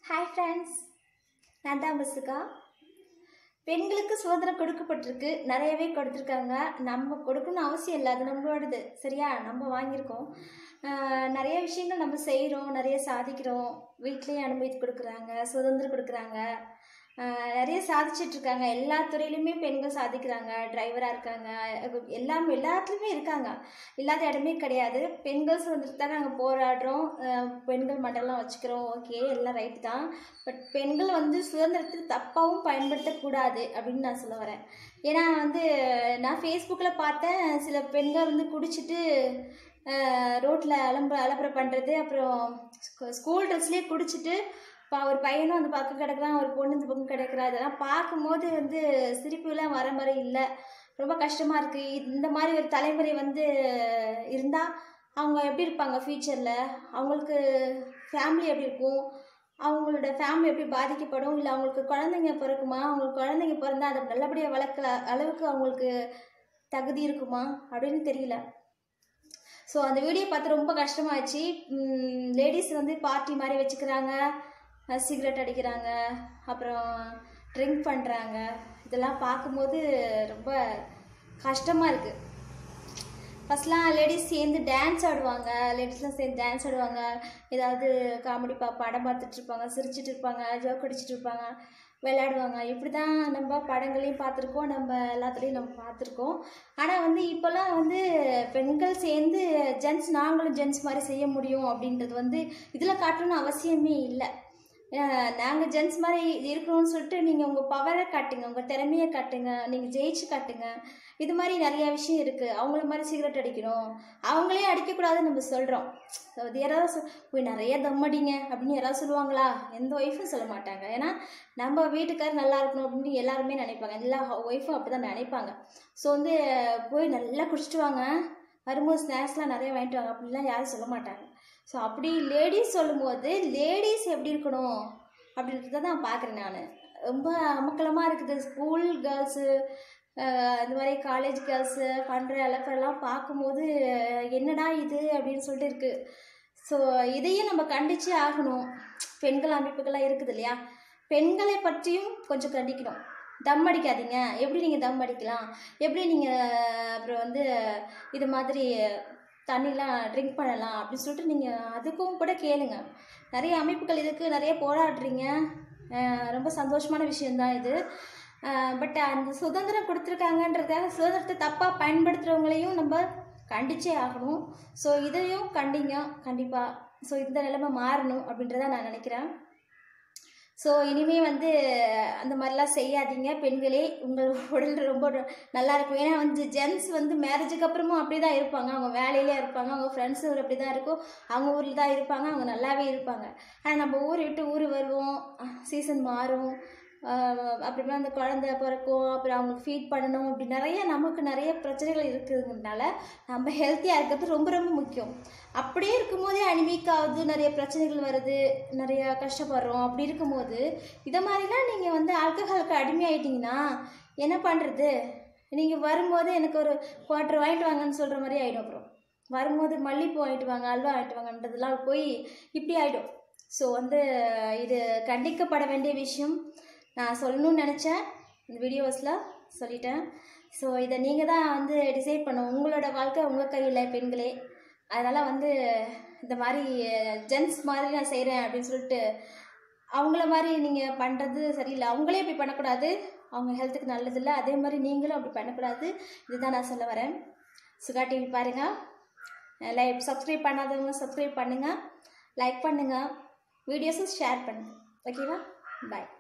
hi friends நான் தான் பஸ்ஸுக்கா பெண்களுக்கு சுதந்திரம் கொடுக்கப்பட்டிருக்கு நிறையவே கொடுத்துருக்காங்க நம்ம கொடுக்கணும்னு அவசியம் இல்லை அது நம்மளோடது சரியா நம்ம வாங்கியிருக்கோம் ஆஹ் நிறைய விஷயங்கள் நம்ம செய்கிறோம் நிறைய சாதிக்கிறோம் வீட்லேயும் அனுமதி கொடுக்குறாங்க சுதந்திரம் கொடுக்குறாங்க ஆஹ் நிறைய சாதிச்சிட்டு இருக்காங்க எல்லா துறையிலுமே பெண்கள் சாதிக்கிறாங்க டிரைவராக இருக்காங்க எல்லாம் எல்லாத்துலேயுமே இருக்காங்க இல்லாத இடமே கிடையாது பெண்கள் சுதந்திரத்தான் நாங்கள் போராடுறோம் ஆஹ் பெண்கள் மண்டலம் வச்சுக்கிறோம் ஓகே எல்லாம் ரைட்டு தான் பட் பெண்கள் வந்து சுதந்திரத்தை தப்பாகவும் பயன்படுத்தக்கூடாது அப்படின்னு நான் சொல்ல வரேன் ஏன்னா வந்து நான் ஃபேஸ்புக்கில் பார்த்தேன் சில பெண்கள் வந்து குடிச்சிட்டு ரோட்டில் அலம்பு அலப்பறை பண்ணுறது அப்புறம் ஸ்கூ- ஸ்கூல் ட்ரெஸ்லேயே குடிச்சிட்டு பா ஒரு பையனும் அந்த பக்கம் கிடக்குறான் ஒரு பொண்ணு இந்த பக்கம் கிடக்குறா இதெல்லாம் பார்க்கும்போது வந்து சிரிப்புலாம் வர மாதிரி இல்லை ரொம்ப கஷ்டமாக இருக்குது இந்த மாதிரி ஒரு தலைமுறை வந்து இருந்தால் அவங்க எப்படி இருப்பாங்க ஃப்யூச்சரில் அவங்களுக்கு ஃபேமிலி எப்படி இருக்கும் அவங்களோட ஃபேமிலி எப்படி பாதிக்கப்படும் இல்லை அவங்களுக்கு குழந்தைங்க பிறக்குமா அவங்களுக்கு குழந்தைங்க பிறந்தா அதை நல்லபடியாக வளர்க்கல அளவுக்கு அவங்களுக்கு தகுதி இருக்குமா அப்படின்னு தெரியல ஸோ அந்த வீடியோ பார்த்து ரொம்ப கஷ்டமாச்சு லேடிஸ் வந்து பார்ட்டி மாதிரி வச்சுக்கிறாங்க சிகரெட் அடிக்கிறாங்க அப்புறம் ட்ரிங்க் பண்ணுறாங்க இதெல்லாம் பார்க்கும்போது ரொம்ப கஷ்டமாக இருக்குது ஃபஸ்ட்லாம் லேடிஸ் சேர்ந்து டான்ஸ் ஆடுவாங்க லேடிஸ்லாம் சேர்ந்து டான்ஸ் ஆடுவாங்க ஏதாவது காமெடி பா படம் பார்த்துட்டு இருப்பாங்க சிரிச்சிட்டு இருப்பாங்க ஜோக் அடிச்சிட்டு இருப்பாங்க விளையாடுவாங்க இப்படி தான் நம்ம படங்களையும் பார்த்துருக்கோம் நம்ம எல்லாத்துலேயும் நம்ம பார்த்துருக்கோம் ஆனால் வந்து இப்போல்லாம் வந்து பெண்கள் சேர்ந்து ஜென்ஸ் நாங்களும் ஜென்ஸ் மாதிரி செய்ய முடியும் அப்படின்றது வந்து இதில் காட்டணும்னு அவசியமே இல்லை நாங்கள் ஜென்ஸ் மாதிரி இருக்கணும்னு சொல்லிட்டு நீங்கள் உங்கள் பவரை காட்டுங்க உங்கள் திறமையை காட்டுங்க நீங்கள் ஜெயிச்சு காட்டுங்க இது மாதிரி நிறைய விஷயம் இருக்குது அவங்கள மாதிரி சிகரெட் அடிக்கணும் அவங்களே அடிக்கக்கூடாதுன்னு நம்ம சொல்கிறோம் அது யாராவது சொல் போய் நிறைய தம் அடிங்க அப்படின்னு யாராவது சொல்லுவாங்களா எந்த ஒய்ஃபும் சொல்ல மாட்டாங்க ஏன்னா நம்ம வீட்டுக்காரர் நல்லா இருக்கணும் அப்படின்னு எல்லாருமே நினைப்பாங்க எல்லா ஒய்ஃபும் அப்படி தான் நினைப்பாங்க ஸோ வந்து போய் நல்லா குடிச்சிட்டு வாங்க வரும்போது ஸ்நாக்ஸ்லாம் நிறைய வாங்கிட்டு வாங்க அப்படிலாம் யாரும் சொல்ல மாட்டாங்க ஸோ அப்படி லேடிஸ் சொல்லும்போது லேடிஸ் எப்படி இருக்கணும் அப்படின்றத நான் பார்க்குறேன் நான் ரொம்ப அமக்கலமாக இருக்குது ஸ்கூல் கேர்ள்ஸு இந்த மாதிரி காலேஜ் கேர்ள்ஸு பண்ணுற அலப்பெல்லாம் பார்க்கும்போது என்னடா இது அப்படின்னு சொல்லிட்டு இருக்குது ஸோ இதையும் நம்ம கண்டிச்சே ஆகணும் பெண்கள் அமைப்புகள்லாம் இருக்குது இல்லையா பெண்களை பற்றியும் கொஞ்சம் கண்டிக்கணும் தம் அடிக்காதீங்க எப்படி நீங்கள் தம் அடிக்கலாம் எப்படி நீங்கள் அப்புறம் வந்து இது மாதிரி தண்ணிலாம் ட்ரிங்க் பண்ணலாம் அப்படின்னு சொல்லிட்டு நீங்கள் அதுக்கும் கூட கேளுங்க நிறைய அமைப்புகள் இதுக்கு நிறைய போராடுறீங்க அஹ் ரொம்ப சந்தோஷமான விஷயந்தான் இது பட் அந்த சுதந்திரம் கொடுத்துருக்காங்கன்றதுக்காக சுதந்திரத்தை தப்பாக பயன்படுத்துகிறவங்களையும் நம்ம கண்டிச்சே ஆகணும் ஸோ இதையும் கண்டிங்க கண்டிப்பாக ஸோ இந்த நிலைமை மாறணும் அப்படின்றத நான் நினைக்கிறேன் ஸோ இனிமே வந்து அந்த மாதிரிலாம் செய்யாதீங்க பெண்களே உங்கள் உடல் ரொம்ப நல்லா இருக்கும் ஏன்னா வந்து ஜென்ஸ் வந்து மேரேஜுக்கு அப்புறமும் அப்படி தான் இருப்பாங்க அவங்க வேலையிலே இருப்பாங்க அவங்க ஃப்ரெண்ட்ஸ் ஊர் அப்படி தான் இருக்கும் அவங்க ஊரில் தான் இருப்பாங்க அவங்க நல்லாவே இருப்பாங்க ஆனால் நம்ம ஊர் விட்டு ஊர் வருவோம் சீசன் மாறும் ஆஹ் அப்புறமா அந்த குழந்தை பிறக்கும் அப்புறம் அவங்களுக்கு ஃபீட் பண்ணணும் அப்படி நிறைய நமக்கு நிறைய பிரச்சனைகள் இருக்கிறதுனால நம்ம ஹெல்த்தியாக இருக்கிறது ரொம்ப ரொம்ப முக்கியம் அப்படியே இருக்கும்போதே அனிமிக் ஆகுது நிறைய பிரச்சனைகள் வருது நிறைய கஷ்டப்படுறோம் அப்படி இருக்கும்போது இதை மாதிரிலாம் நீங்கள் வந்து ஆல்கஹாலுக்கு அடிமையாயிட்டீங்கன்னா என்ன பண்ணுறது நீங்கள் வரும்போது எனக்கு ஒரு குவார்டர் வாங்கிட்டு வாங்கன்னு சொல்கிற மாதிரி ஆகிடும் அப்புறம் வரும்போது மல்லிப்பூ வாங்கிட்டு வாங்க அல்வா வாங்கிட்டு வாங்கன்றதுலாம் போய் இப்படி ஆகிடும் ஸோ வந்து இது கண்டிக்கப்பட வேண்டிய விஷயம் நான் சொல்லணும்னு நினச்சேன் இந்த வீடியோஸில் சொல்லிட்டேன் ஸோ இதை நீங்கள் தான் வந்து டிசைட் பண்ணணும் உங்களோட வாழ்க்கை உங்கள் கையில் பெண்களே அதனால் வந்து இந்த மாதிரி ஜென்ஸ் மாதிரி நான் செய்கிறேன் அப்படின்னு சொல்லிட்டு அவங்கள மாதிரி நீங்கள் பண்ணுறது சரியில்லை அவங்களே இப்படி பண்ணக்கூடாது அவங்க ஹெல்த்துக்கு நல்லதில்லை அதே மாதிரி நீங்களும் அப்படி பண்ணக்கூடாது இதுதான் நான் சொல்ல வரேன் சுகா டிவி பாருங்கள் லைக் சப்ஸ்கிரைப் பண்ணாதவங்க சப்ஸ்கிரைப் பண்ணுங்கள் லைக் பண்ணுங்கள் வீடியோஸும் ஷேர் பண்ணுங்கள் ஓகேவா பாய்